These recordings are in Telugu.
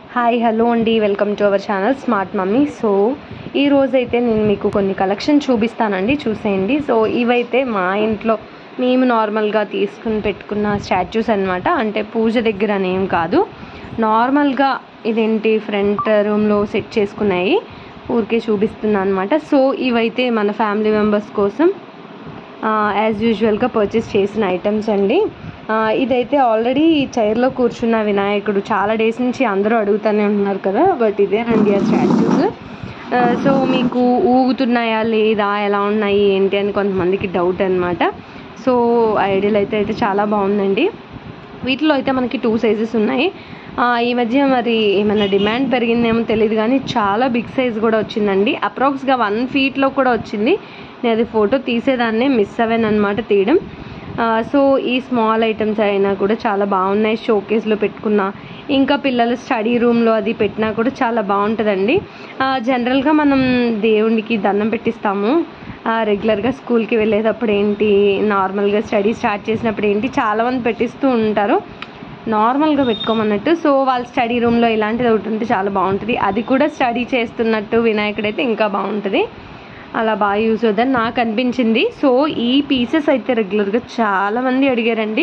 హాయ్ హలో అండి welcome to our channel smart mummy so ఈ రోజు అయితే నేను మీకు కొన్ని కలెక్షన్ చూపిస్తానండి చూసేయండి సో ఇవైతే మా ఇంట్లో మేము నార్మల్గా తీసుకుని పెట్టుకున్న స్టాచ్యూస్ అనమాట అంటే పూజ దగ్గర అనేం కాదు నార్మల్గా ఇదేంటి ఫ్రంట్ రూమ్లో సెట్ చేసుకున్నాయి ఊరికే చూపిస్తున్నాను అనమాట సో ఇవైతే మన ఫ్యామిలీ మెంబర్స్ కోసం యాజ్ యూజువల్గా పర్చేస్ చేసిన ఐటమ్స్ అండి ఆ, ఇదైతే ఆల్రెడీ చైర్లో కూర్చున్న వినాయకుడు చాలా డేస్ నుంచి అందరూ అడుగుతూనే ఉన్నారు కదా బట్ ఇదేనండి ఆ స్టాచ్యూస్ సో మీకు ఊగుతున్నాయా లేదా ఎలా ఉన్నాయి ఏంటి అని కొంతమందికి డౌట్ అనమాట సో ఐడియల్ అయితే అయితే చాలా బాగుందండి వీటిలో అయితే మనకి టూ సైజెస్ ఉన్నాయి ఆ, ఈ మధ్య మరి ఏమైనా డిమాండ్ పెరిగిందేమో తెలియదు కానీ చాలా బిగ్ సైజ్ కూడా వచ్చిందండి అప్రాక్స్గా వన్ ఫీట్లో కూడా వచ్చింది నేను అది ఫోటో తీసేదాన్నే మిస్ అవ్వాను అనమాట తీయడం ఆ, సో ఈ స్మాల్ ఐటమ్స్ అయినా కూడా చాలా బాగున్నాయి షోకేస్లో పెట్టుకున్న ఇంకా పిల్లలు స్టడీ రూమ్లో అది పెట్టినా కూడా చాలా బాగుంటుందండి ఆ, జనరల్గా మనం దేవునికి దండం పెట్టిస్తాము ఆ, రెగ్యులర్గా స్కూల్కి వెళ్ళేటప్పుడు ఏంటి నార్మల్గా స్టడీ స్టార్ట్ చేసినప్పుడు ఏంటి చాలామంది పెట్టిస్తూ ఉంటారు నార్మల్గా పెట్టుకోమన్నట్టు సో వాళ్ళ స్టడీ రూమ్లో ఇలాంటిది ఒకటి ఉంటే చాలా బాగుంటుంది అది కూడా స్టడీ చేస్తున్నట్టు వినాయకుడు అయితే ఇంకా బాగుంటుంది అలా బాగా యూజ్ అవుతుందని నాకు అనిపించింది సో ఈ పీసెస్ అయితే రెగ్యులర్గా చాలామంది అడిగారండి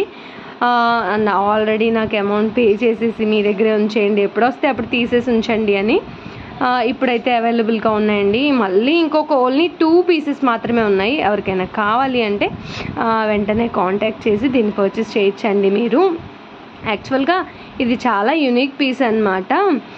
ఆల్రెడీ నాకు అమౌంట్ పే చేసేసి మీ దగ్గరే ఉంచేయండి ఎప్పుడు వస్తే అప్పుడు తీసేసి ఉంచండి అని ఆ, ఇప్పుడైతే అవైలబుల్గా ఉన్నాయండి మళ్ళీ ఇంకొక ఓన్లీ టూ పీసెస్ మాత్రమే ఉన్నాయి ఎవరికైనా కావాలి అంటే ఆ, వెంటనే కాంటాక్ట్ చేసి దీన్ని పర్చేస్ చేయొచ్చండి మీరు యాక్చువల్గా ఇది చాలా యునిక్ పీస్ అనమాట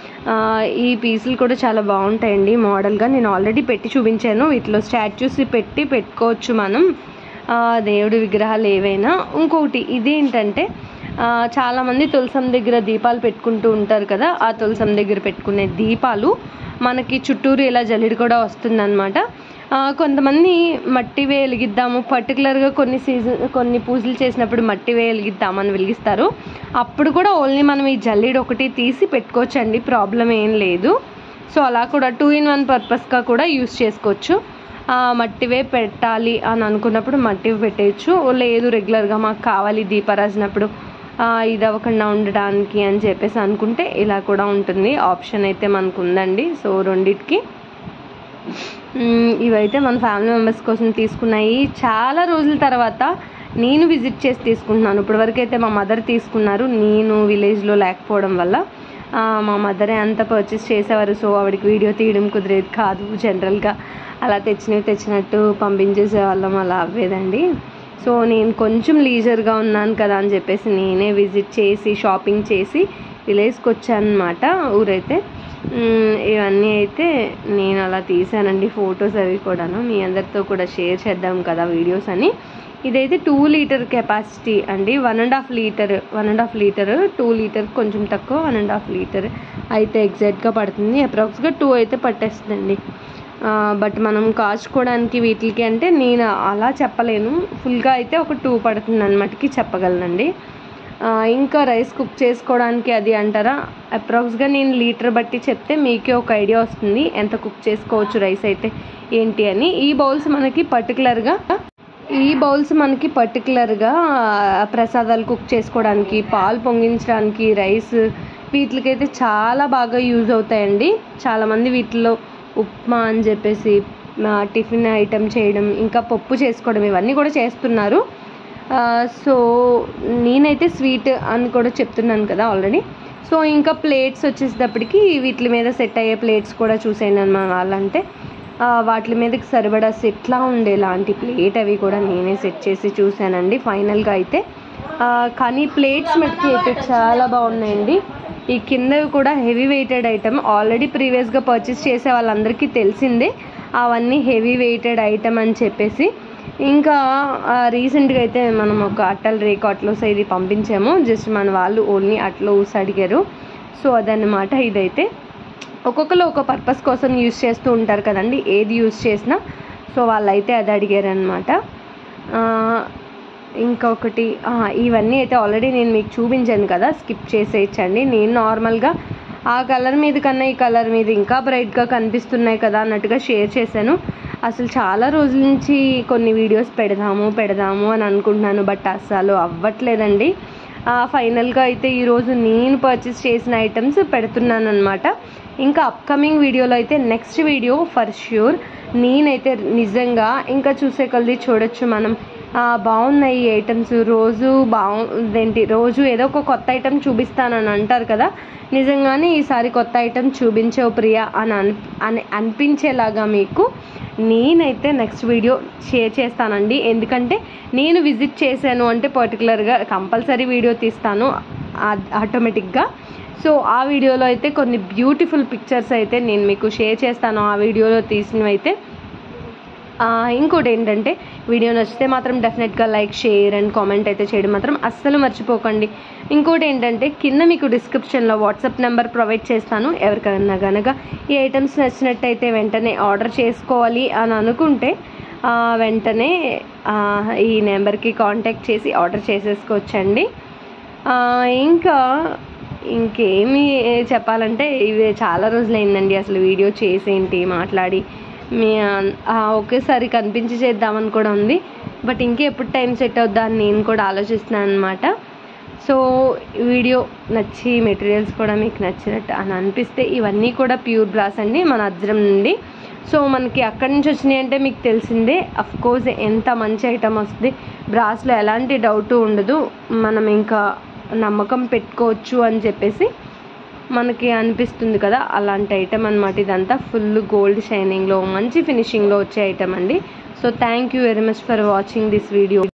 ఈ పీసులు కూడా చాలా బాగుంటాయండి మోడల్గా నేను ఆల్రెడీ పెట్టి చూపించాను వీటిలో స్టాచ్యూస్ పెట్టి పెట్టుకోవచ్చు మనం ఆ, దేవుడి విగ్రహాలు ఏవైనా ఇంకొకటి ఇదేంటంటే ఆ, చాలామంది తులసం దగ్గర దీపాలు పెట్టుకుంటూ ఉంటారు కదా ఆ తులసం దగ్గర పెట్టుకునే దీపాలు మనకి చుట్టూరు ఇలా జల్లిడి కూడా వస్తుందన్నమాట ఆ, కొంతమంది మట్టి వే వెలిగిద్దాము పర్టికులర్గా కొన్ని సీజన్ కొన్ని పూజలు చేసినప్పుడు మట్టి వే వెలిగిద్దామని వెలిగిస్తారు అప్పుడు కూడా ఓన్లీ మనం ఈ జల్లిడి ఒకటి తీసి పెట్టుకోవచ్చండి ప్రాబ్లం ఏం లేదు సో అలా కూడా టూ ఇన్ వన్ పర్పస్గా కూడా యూస్ చేసుకోవచ్చు ఆ, మట్టివే పెట్టాలి అని అనుకున్నప్పుడు మట్టివి పెట్టేయచ్చు లేదు రెగ్యులర్గా మాకు కావాలి దీపారాజనప్పుడు ఆ, ఇది అవ్వకుండా ఉండడానికి అని చెప్పేసి అనుకుంటే ఇలా కూడా ఉంటుంది ఆప్షన్ అయితే మనకు ఉందండి సో రెండిటికి మ్మ్, ఇవైతే మన ఫ్యామిలీ మెంబర్స్ కోసం తీసుకున్నాయి చాలా రోజుల తర్వాత నేను విజిట్ చేసి తీసుకుంటున్నాను ఇప్పటివరకు అయితే మా మదర్ తీసుకున్నారు నేను విలేజ్లో లేకపోవడం వల్ల ఆ, మా మదరే అంతా పర్చేస్ చేసేవారు సో ఆవిడకి వీడియో తీయడం కుదిరేది కాదు జనరల్గా అలా తెచ్చినవి తెచ్చినట్టు పంపించేసే వాళ్ళం అలా అవ్వేదండి సో నేను కొంచెం లీజర్గా ఉన్నాను కదా అని చెప్పేసి నేనే విజిట్ చేసి షాపింగ్ చేసి విలేజ్కి వచ్చాను అనమాట ఊరైతే మ్మ్, ఇవన్నీ అయితే నేను అలా తీసానండి ఫొటోస్ అవి కూడాను మీ అందరితో కూడా షేర్ చేద్దాం కదా వీడియోస్ అని ఇదైతే టూ లీటర్ కెపాసిటీ అండి one and half litre one and half litre two litre కొంచెం తక్కువ వన్ అండ్ హాఫ్ లీటర్ అయితే ఎగ్జాక్ట్గా పడుతుంది అప్రాక్స్గా టూ అయితే పట్టేస్తుందండి ఆ, బట్ మనం కాచుకోవడానికి వీటికి అంటే నేను అలా చెప్పలేను ఫుల్గా అయితే ఒక టూ పడుతుంది అనమాటకి చెప్పగలనండి ఆ, ఇంకా రైస్ కుక్ చేసుకోవడానికి అది అంటారా అప్రాక్స్గా నేను లీటర్ బట్టి చెప్తే మీకే ఒక ఐడియా వస్తుంది ఎంత కుక్ చేసుకోవచ్చు రైస్ అయితే ఏంటి అని ఈ బౌల్స్ మనకి పర్టికులర్గా ఈ బౌల్స్ మనకి పర్టికులర్గా ప్రసాదాలు కుక్ చేసుకోవడానికి పాలు పొంగించడానికి రైస్ వీటికైతే చాలా బాగా యూజ్ అవుతాయండి చాలామంది వీటిలో ఉప్మా అని చెప్పేసి ఆ, టిఫిన్ ఐటెం చేయడం ఇంకా పప్పు చేసుకోవడం ఇవన్నీ కూడా చేస్తున్నారు ఆ, సో నేనైతే స్వీట్ అని కూడా చెప్తున్నాను కదా ఆల్రెడీ సో ఇంకా ప్లేట్స్ వచ్చేసేటప్పటికి వీటి మీద సెట్ అయ్యే ప్లేట్స్ కూడా చూసాను మన వాళ్ళంటే ఆ, వాటి మీదకి సరిపడా సెట్లా ఉండే లాంటి ప్లేట్ అవి కూడా నేనే సెట్ చేసి చూశానండి ఫైనల్గా అయితే ఆ, కానీ ప్లేట్స్ మటుకి అయితే చాలా బాగున్నాయండి ఈ కిందవి కూడా హెవీ వెయిటెడ్ ఐటమ్ ఆల్రెడీ ప్రీవియస్గా పర్చేస్ చేసే వాళ్ళందరికీ తెలిసిందే అవన్నీ హెవీ వెయిటెడ్ ఐటమ్ అని చెప్పేసి ఇంకా రీసెంట్గా అయితే మనం ఒక అట్టల్ రేక్ అట్లోస్ ఇది పంపించాము జస్ట్ మన వాళ్ళు ఓన్లీ అట్లో ఊసి అడిగారు సో అదన్నమాట ఇదైతే ఒక్కొక్కరు ఒక పర్పస్ కోసం యూస్ చేస్తూ ఉంటారు కదండి ఏది యూస్ చేసినా సో వాళ్ళైతే అది అడిగారు అనమాట ఇంకొకటి ఆ, ఇవన్నీ అయితే ఆల్రెడీ నేను మీకు చూపించాను కదా స్కిప్ చేసేయచ్చండి నేను నార్మల్గా ఆ కలర్ మీద కన్నా ఈ కలర్ మీద ఇంకా బ్రైట్గా కనిపిస్తున్నాయి కదా అన్నట్టుగా షేర్ చేశాను అసలు చాలా రోజుల నుంచి కొన్ని వీడియోస్ పెడదాము పెడదాము అని అనుకుంటున్నాను బట్ అస్సలు అవ్వట్లేదండి ఫైనల్గా అయితే ఈరోజు నేను పర్చేస్ చేసిన ఐటమ్స్ పెడుతున్నాను అనమాట ఇంకా అప్కమింగ్ వీడియోలో అయితే నెక్స్ట్ వీడియో ఫర్ ష్యూర్ నేనైతే నిజంగా ఇంకా చూసే కొలది చూడొచ్చు మనం ఆ, బాగున్నాయి ఈ ఐటమ్స్ రోజు బాగుందేంటి రోజు ఏదో ఒక కొత్త ఐటమ్ చూపిస్తానని అంటారు కదా నిజంగానే ఈసారి కొత్త ఐటమ్ చూపించావు ప్రియా అని అని అని అనిపించేలాగా మీకు నేనైతే నెక్స్ట్ వీడియో షేర్ చేస్తానండి ఎందుకంటే నేను విజిట్ చేశాను అంటే పర్టికులర్గా కంపల్సరీ వీడియో తీస్తాను ఆటోమేటిక్గా సో ఆ వీడియోలో అయితే కొన్ని బ్యూటిఫుల్ పిక్చర్స్ అయితే నేను మీకు షేర్ చేస్తాను ఆ వీడియోలో తీసినవి అయితే ఆ, ఇంకోటి ఏంటంటే వీడియో నచ్చితే మాత్రం డెఫినెట్గా లైక్ షేర్ అండ్ కామెంట్ అయితే చేయడం మాత్రం అస్సలు మర్చిపోకండి ఇంకోటి ఏంటంటే కింద మీకు డిస్క్రిప్షన్లో వాట్సాప్ నెంబర్ ప్రొవైడ్ చేస్తాను ఎవరికైనా కనుక ఈ ఐటమ్స్ నచ్చినట్టయితే వెంటనే ఆర్డర్ చేసుకోవాలి అని అనుకుంటే ఆ, వెంటనే ఆ, ఈ నెంబర్కి కాంటాక్ట్ చేసి ఆర్డర్ చేసేసుకోవచ్చండి ఆ, ఇంకా ఇంకేమి చెప్పాలంటే ఇవి చాలా రోజులైందండి అసలు వీడియో చేసేంటి మాట్లాడి మీ ఆ, ఒకేసారి కనిపించి చేద్దామని కూడా ఉంది బట్ ఇంకే ఎప్పుడు టైం సెట్ అవుద్దా అని నేను కూడా ఆలోచిస్తున్నాను అనమాట సో వీడియో నచ్చి మెటీరియల్స్ కూడా మీకు నచ్చినట్టు అని అనిపిస్తే ఇవన్నీ కూడా ప్యూర్ బ్రాస్ అండి మన అజ్రం నుండి సో మనకి అక్కడి నుంచి వచ్చినాయి అంటే మీకు తెలిసిందే అఫ్ కోర్స్ ఎంత మంచి ఐటమ్ వస్తుంది బ్రాస్లో ఎలాంటి డౌట్ ఉండదు మనం ఇంకా నమ్మకం పెట్టుకోవచ్చు అని చెప్పేసి మనకి అనిపిస్తుంది కదా అలాంటి ఐటమ్ అనమాట ఇదంతా ఫుల్ గోల్డ్ షైనింగ్లో మంచి ఫినిషింగ్లో వచ్చే ఐటమ్ అండి so thank you very much for watching this video